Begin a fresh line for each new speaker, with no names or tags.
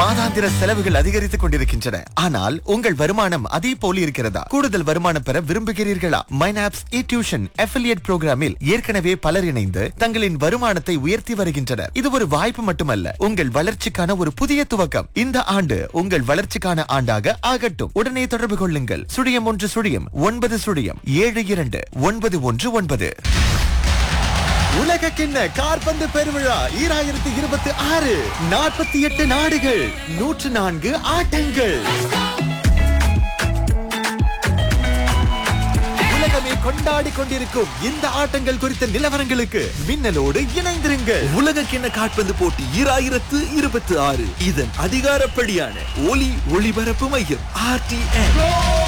மாதாந்திர செலவுகள் அதிகரித்துக் கொண்டிருக்கின்றன ஆனால் உங்கள் வருமானம் அதே போல இருக்கிறதா கூடுதல் வருமானம் பெற விரும்புகிறீர்களா மைனாப்ஸ் இ டியூஷன் அஃபிலியேட் புரோகிராமில் ஏற்கனவே பலர் இணைந்து தங்களின் வருமானத்தை உயர்த்தி வருகின்றனர் இது ஒரு வாய்ப்பு மட்டுமல்ல உங்கள் வளர்ச்சிக்கான ஒரு புதிய துவக்கம் இந்த ஆண்டு உங்கள் வளர்ச்சிக்கான ஆண்டாக ஆகட்டும் உடனே தொடர்பு கொள்ளுங்கள் சுழியம் ஒன்று சுழியம் ஒன்பது சுழியம் ஏழு இரண்டு ஒன்பது ஒன்று ஒன்பது உலக கிண்ண கார்பந்து பெருவிழா ஈராயிரத்தி இருபத்தி ஆறு நாற்பத்தி எட்டு நாடுகள் நூற்று நான்கு ஆட்டங்கள் உலகமே கொண்டாடி கொண்டிருக்கும் இந்த ஆட்டங்கள் குறித்த நிலவரங்களுக்கு மின்னலோடு இணைந்திருங்கள்
உலக கிண்ண காற்பந்து போட்டி ஈராயிரத்து இருபத்தி ஆறு இதன் அதிகாரப்படியான ஒலி ஒளிபரப்பு மையம் ஆர்டிஎன்